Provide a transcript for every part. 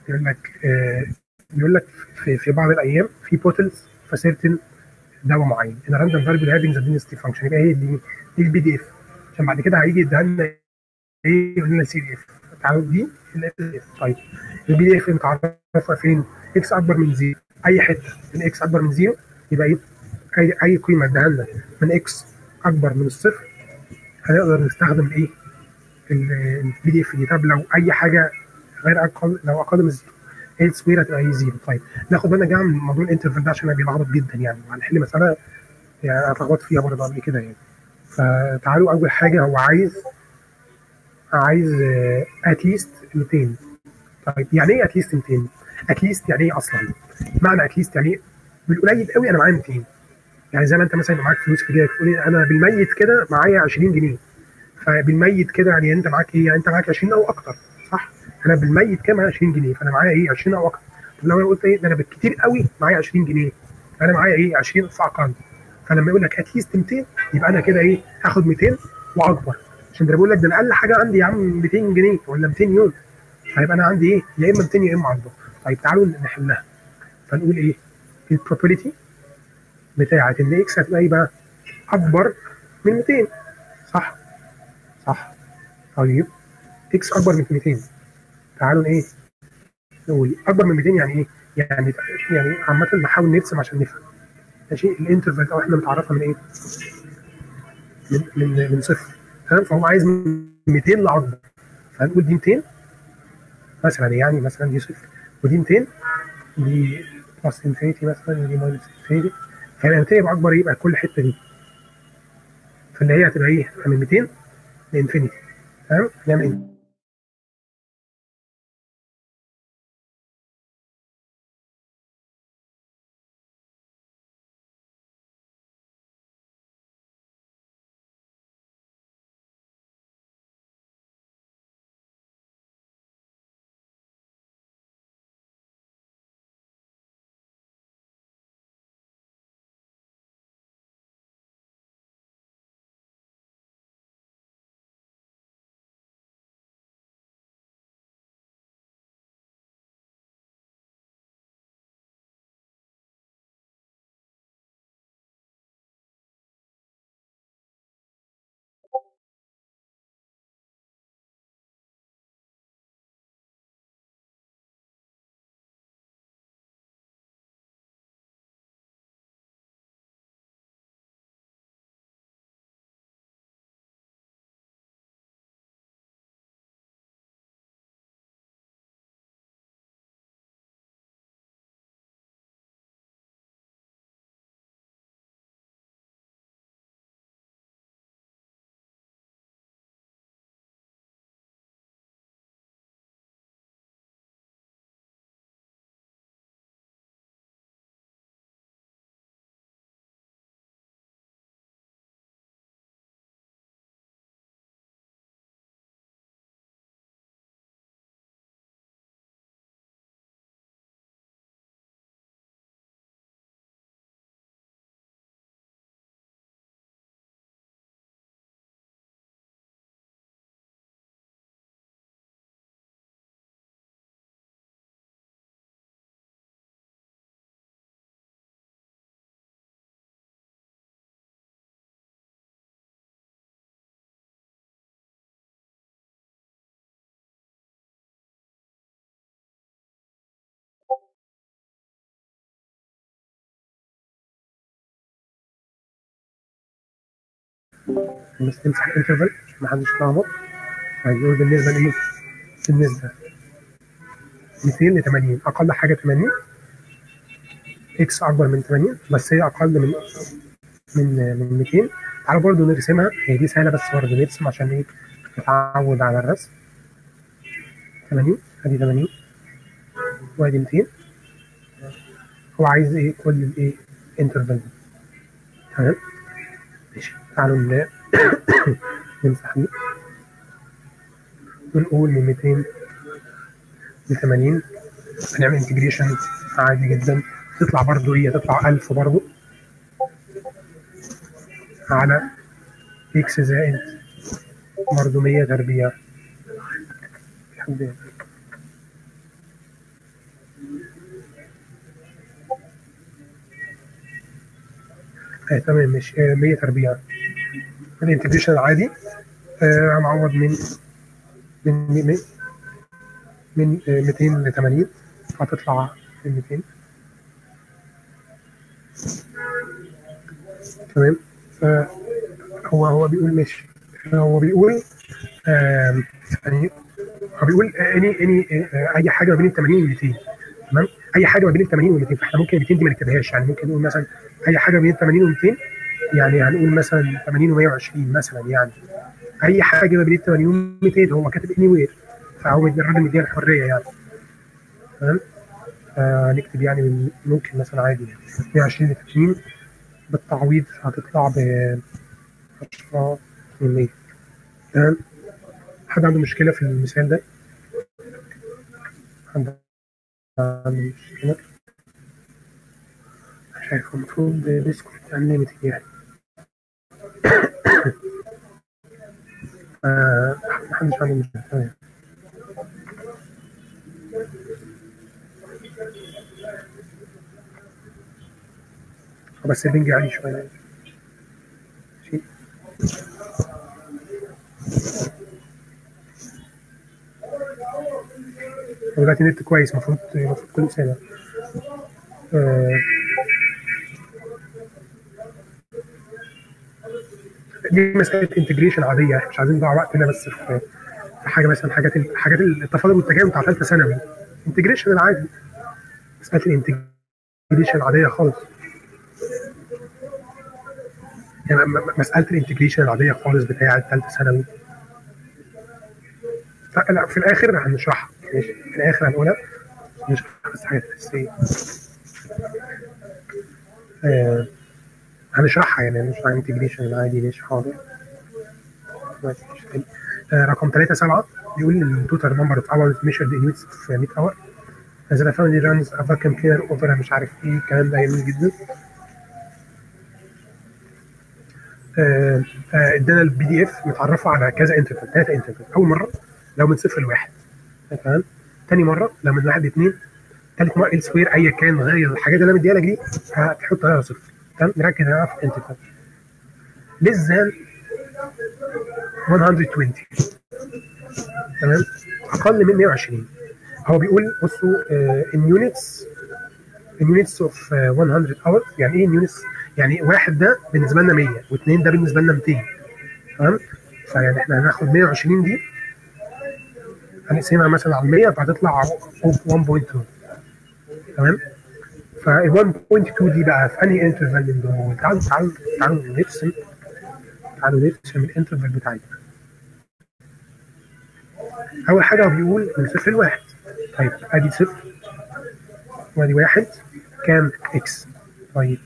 يقول لك آه بيقول لك في, في بعض الايام في بوتلز في سيرتن دواء معين ان راندوم فاريبل هافينج ذا دينستي فانكشن يبقى هي دي دي البي دي اف عشان بعد كده هيجي يديها لنا ايه يقول لنا سي دي اف تعالوا دي الاف طيب البي دي اف متعرفه فين؟ اكس اكبر من زيرو اي حته من اكس اكبر من زيرو يبقى ايه؟ اي اي قيمه اديها لنا من اكس اكبر من الصفر هنقدر نستخدم ايه؟ البي دي اف دي طب لو اي حاجه غير اقل لو اقل من زيرو ال سكوير هتبقى هي زيرو طيب ناخد بالنا جامد من موضوع الانترفال ده عشان بيلخبط جدا يعني وهنحل مساله يعني انا اتلخبطت فيها برضه قبل كده يعني فتعالوا اول حاجه هو عايز عايز اتليست 200 طيب يعني ايه اتليست 200 اتليست يعني ايه اصلا معنى اتليست يعني ايه بالقليل قوي انا معايا 200 يعني زي ما انت مثلا معاك فلوس في جيبك تقول انا بالميت كده معايا 20 جنيه فبالميت كده يعني انت معاك ايه يعني انت معاك 20 او اكتر صح انا بالميت كده معايا 20 جنيه فانا معايا ايه 20 او اكتر طب لو انا قلت ايه ده انا بالكتير قوي معايا 20 جنيه انا معايا ايه 20 في اقل فلما يقول لك اتليست 200 يبقى انا كده ايه هاخد 200 واكبر عشان ده بقول لك ده انا اقل حاجه عندي يا عم 200 جنيه ولا 200 يورو فيبقى انا عندي ايه يا اما 200 يا اما 10 طيب تعالوا نحلها فنقول ايه البروبابيلتي بتاعه ان اكس هتبقى ايه بقى اكبر من 200 صح صح طيب اكس اكبر من 200 تعالوا ايه نقول اكبر من 200 يعني ايه يعني يعني عامه نحاول نرسم عشان نفهم ماشي الانترفال او احنا متعرفه من ايه من من من صفر تمام فهو عايز من 200 ل 10 فهنقول دي 200 مثلا يعني مثلا دي صفر ودي 200 دي بلس انفينيتي مثلا ودي ماينس انفينيتي فيبقى 200 يبقى اكبر يبقى كل حته دي فاللي هي هتبقى ايه من 200 لانفينيتي تمام نعمل بس تمسح الانترفال عشان ما حدش يتلخبط هيقول بالنسبه لايه؟ بالنسبه 200 ل 80 اقل حاجه 80 اكس اكبر من 80 بس هي اقل من من من 200 تعالوا برضو نرسمها هي دي سهله بس برضو نرسم عشان ايه نتعود على الرسم 80 ادي 80 وادي 200 هو عايز ايه كل الايه انترفال دي تمام ماشي تعالوا ن- نمسح دي ونقول من 200 ل 80 هنعمل انتجريشن عادي جدا تطلع برضو هي تطلع 1000 برضو على اكس زائد برضو 100 تربيع لحد آه تمام ماشي آه 100 تربيع الانتجريشن العادي آه هنعوض من من من من آه 200 ل 80 هتطلع من 200 تمام فهو هو بيقول ماشي هو بيقول آه يعني هو بيقول اني اني اي حاجه ما بين ال 80 وال 200 تمام اي حاجه ما بين ال 80 وال 200 فاحنا ممكن ال 200 دي ما نكتبهاش يعني ممكن نقول مثلا اي حاجه بين ال 80 وال 200 يعني هنقول مثلا 80 و 120 مثلا يعني اي حاجه ما بين ال 80 وال 200 هو كاتب اني وير فهو الراجل مديها الحريه يعني تمام آه نكتب يعني ممكن مثلا عادي يعني 120 ل 80 بالتعويض هتطلع ب 10 100 تمام حد عنده مشكله في المثال ده؟ حد عنده مشكله؟ مش عارف المفروض ديسكورد انليمتد يعني آه محدش عنده مشكله تمام بس البنج عالي شويه ماشي دلوقتي نت كويس المفروض المفروض كله سامع آه دي مساله انتجريشن عاديه مش عايزين نضيع وقت هنا بس في في حاجه مثلا حاجات حاجات التفاضل والتجاوب بتاع ثالثه ثانوي انتجريشن العادي مساله الانتجريشن العاديه خالص يعني مساله الانتجريشن العاديه خالص بتاعه ثالثه ثانوي لا في الاخر هنشرحها ماشي في الاخر هنقولها نشرح بس حاجات اساسيه آه هنشرحها يعني هنشرح الانتجريشن العادي ماشي حاضر آه رقم 3 7 بيقول التوتال نمبر اوف اورز ميجرد ان يونتس في 100 اور as a family runs a vacuum cleaner over مش عارف ايه الكلام ده جميل جدا ادانا البي دي اف متعرفه على كذا انترفال ثلاثه انترفال اول مره لو من صفر لواحد تمام تاني مره لو من واحد لاثنين ثالث مره ال سكوير ايا كان غير الحاجات اللي انا مديها لك دي هتحط عليها صفر تمام نركز على في الانترفال ليس ذان 120 تمام اقل من 120 هو بيقول بصوا ان يونتس ان يونتس اوف 100 اور يعني ايه يونتس يعني واحد ده بالنسبه لنا 100 واثنين ده بالنسبه لنا 200 تمام فيعني احنا هناخد 120 دي هنقسمها مثلا على 100 فهتطلع 1.2 تمام فال 1.2 دي بقى في انهي انترفال من دول تعالوا تعالوا تعالوا نرسم تعالوا نرسم الانترفال بتاعتنا اول حاجه هو بيقول من صفر لواحد طيب ادي صفر وادي واحد كام اكس طيب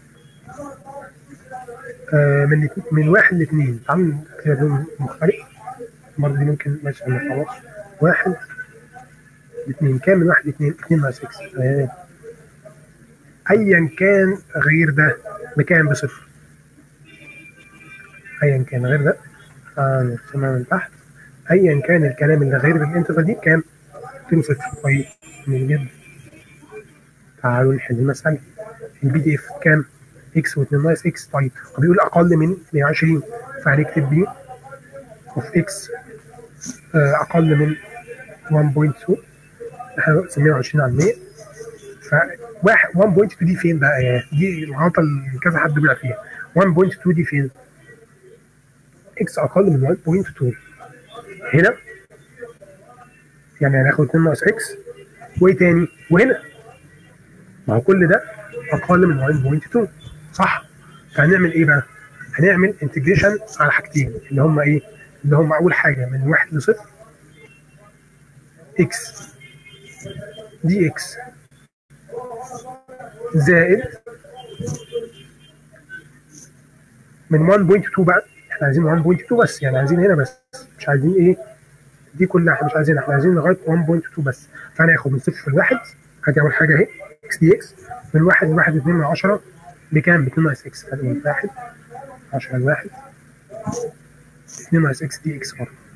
آه من من واحد لاثنين تعالوا نكتب لون مختلف برضه دي ممكن ماشي خلاص واحد اثنين كام من واحد لاثنين اثنين ناقص اكس آه. ايا كان غير ده بكام بصفر ايا كان غير ده هنرسمها من تحت ايا كان الكلام اللي غير الانترفال دي بكام؟ 2 صفر طيب جميل جدا تعالوا نحل المسألة البي دي اف كام؟ اكس و2 ناقص اكس طيب وبيقول اقل من 120 فهنكتب بي اوف اكس اقل من 1.2 احنا نقسم 120 على 100 ف 1.2 دي فين بقى يعني دي الغلطه اللي كذا حد بيقع فيها 1.2 دي فين؟ اكس اقل من 1.2 هنا يعني هناخد 2 ناقص اكس وايه تاني؟ وهنا ما هو كل ده اقل من 1.2 صح؟ فهنعمل ايه بقى؟ هنعمل انتجريشن على حاجتين اللي هم ايه؟ اللي هم اول حاجه من واحد لصفر اكس دي اكس زائد من 1.2 بقى احنا عايزين 1.2 بس يعني عايزين هنا بس مش عايزين ايه دي كلها احنا مش عايزين احنا عايزين لغايه 1.2 بس فهناخد من صفر لواحد ادي اول حاجه اهي اكس دي اكس من واحد لواحد اتنين من 10 بكام؟ ب 2 ناقص اكس فادي من واحد 10 لواحد 2 ناقص اكس دي اكس برضه